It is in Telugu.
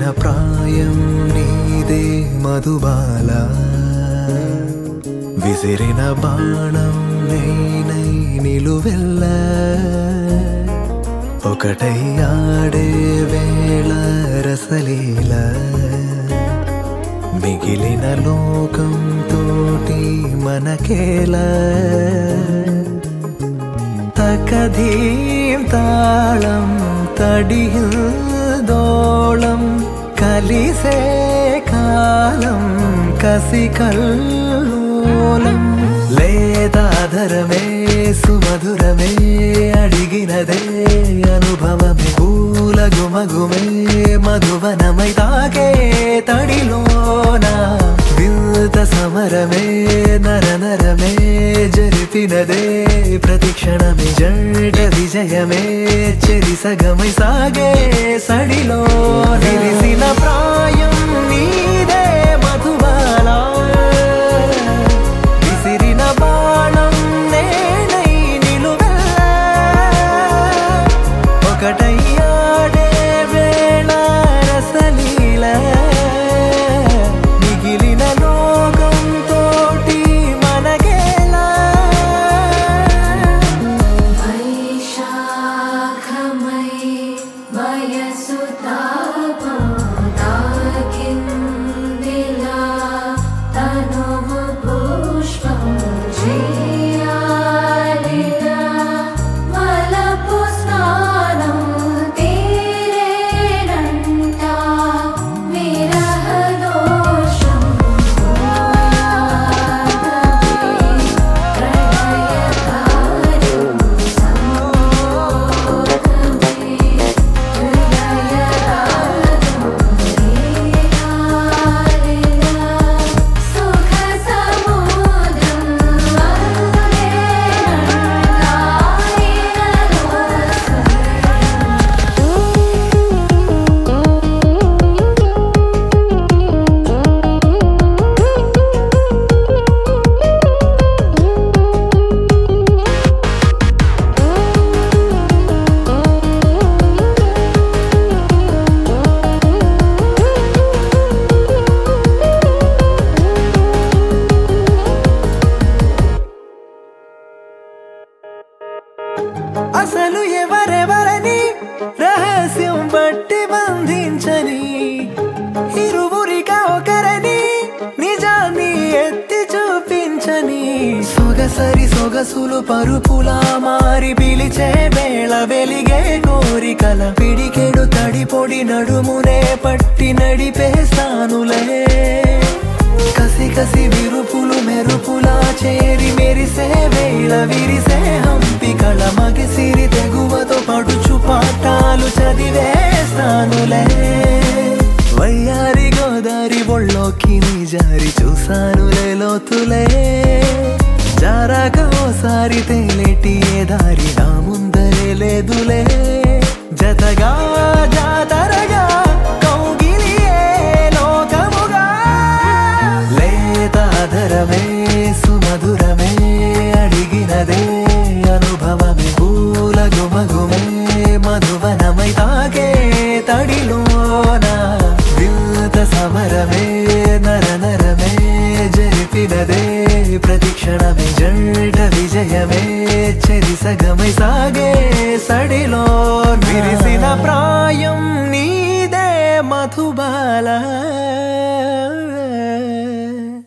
ప్రాయం నీదే మధుబాల విసిరిన బాణం నేనై నిలువెల్ల ఒకటై ఆడే వేళ రసలీల మిగిలిన లోకం తోటి మనకేలా തകധീം താളം തടിയിൽ ദോളം കലിസേ കാലം കസികല്ലോലം లేదాధరమే సుమధురమే అడిగినదే అనుభవమే పూల గుమగుమే మధువనమై తాగే తడిలోన వింత సమరమే నర నరమే జరిపినదే ప్రతిక్షణమే జంట విజయమే చెరి సగమై సాగే సడిలో విరిసిన ప్రాయం నీదే మధుబాల విసిరిన బాణం నేనై నిలువెల్ల ఒకటై ఆడే వేళ రసలీల మిగిలిన లోకం తోటి మనగేలా వైశాఖమై వయసు తాపం తాకిందిలా తనువు పుష్పం చేయాలిలా వలపు స్నానం తీరేనంట విరహ దోషం ప్రళయకార్యం సుఖ సముద్రం అసలు ఎవరెవరని రహస్యం బట్టి బంధించని ఇరువురిగా ఒకరని నిజాన్ని ఎత్తి చూపించని సొగసరి సొగసులు పరుపులా మారి పిలిచే వేళ వెలిగే కోరికల పిడికెడు తడిపొడి నడుమునే పట్టి నడిపేస్తానులే కసి కసి విరుపులు మెరుపులా చేరి మెరిసే వేళ విరిసే హంపి కళ మగిసిరి తెగువతో పడుచు పాఠాలు చదివేస్తానులే వయ్యారి గోదారి ఒళ్ళోకి నీ జారి చూసానులే లోతులే జారాక ఓసారి తేలేటి ఏ దారి నా ముందరే లేదులే జతగా జాతరగా కౌగిలియే లోకముగా లేతాధరమే సుమధురమే అడిగినదే అనుభవమే పూల గుమగుమే మధువనమై తాగే తడిలోన వింత సమరమే నర నరమే జరిపినదే ప్రతిక్షణమే జంట విజయమే చెరి సగమై సాగే సడిలో విరిసిన ప్రాయం నీదే మధుబాల